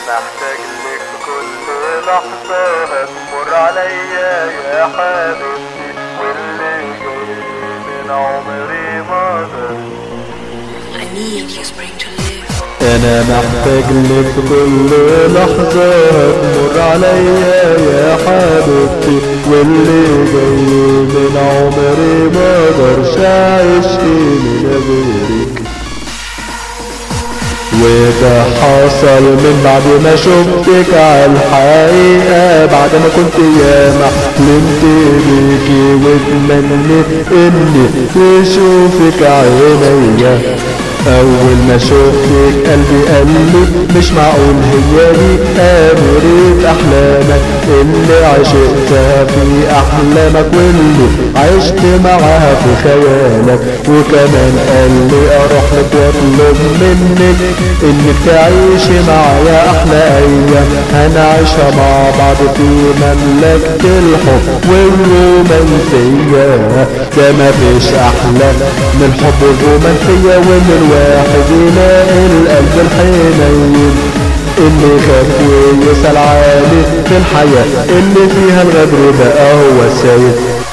محتاج لك في كل لحظة هتمر عليا يا حبيبتي واللي جاي من عمري ما اقدر I need your spring to live. انا محتاج لك في كل لحظة هتمر عليا يا حبيبتي واللي جاي من عمري ما اقدرش اعيش من غيرك وده حصل من بعد ما شفتك على الحقيقة بعد ما كنت ياما حلمت بيكي واتمنيت اني تشوفك عينيا اول ما شفتك قلبي قال لي مش معقول هي دي اميرة احلامك اللي عشقتها في احلامك واللي عشت معاها في خيالك وكمان قال لي اروح لك واطلب منك انك تعيشي معايا احلى ايام هنعيشها مع بعض في مملكة الحب والرومانسية ده مفيش احلى من الحب والرومانسية وان الواحد يلاقي القلب الحنين اللي خاف ويسأل عالي في الحياة اللي فيها الغدر بقى هو السيد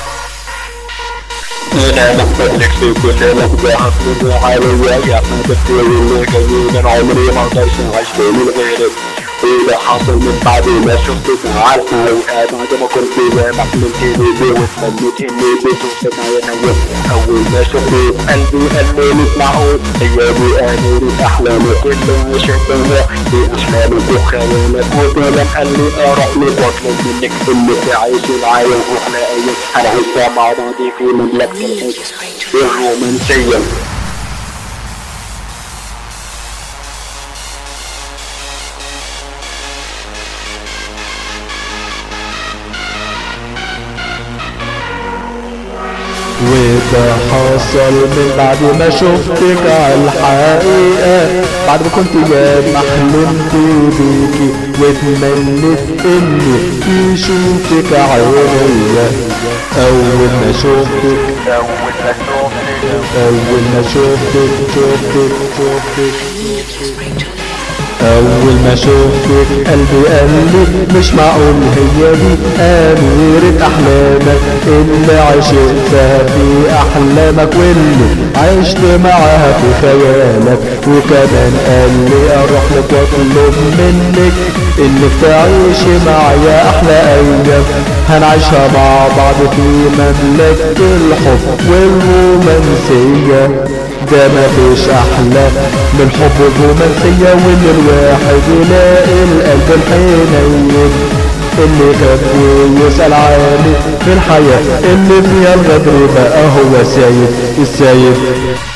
انا محتاج لك في كل لحظة هتمر عليا يا حبيبتي واللي جاي من عمري ما اقدرش اعيش من غيرك اللي حصل من بعد ما شفتك على الحقيقة بعد ما كنت زي ما حلمت بيبي واستنيت اني بشوفك عينيا اول ما شفتك قلبي قال لي مش معقول هي دي اميرة احلامك اللي عشقتها في احلامك وخيالك وكلام قال لي اروح لك واطلب منك انك تعيشي معايا واحلى ايام هنعيشها مع بعض في I مملكة need الحب your spring to live. الرومانسية وده حصل من بعد ما شفتك على الحقيقة بعد ما كنت ياما حلمت بيكي واتمنيت اني تشوفك عينيا اول ما شفتك أول ما شفتك اول ما شفتك شفتك شفتك I need your spring to live. اول ما شفتك قلبي قال لي مش معقول هي دي اميرة احلامك اللي عشقتها في احلامك واللي عشت معاها في خيالك وكمان قال لي اروح لك واطلب منك انك تعيشي معايا احلى ايام هنعيشها مع بعض في مملكة الحب والرومانسية ده مفيش احلى من الحب والرومانسية وان الواحد يلاقي القلب الحنين اللي خاف ويسأل عالي في الحياة اللي فيها الغدر بقى هو سايب السايب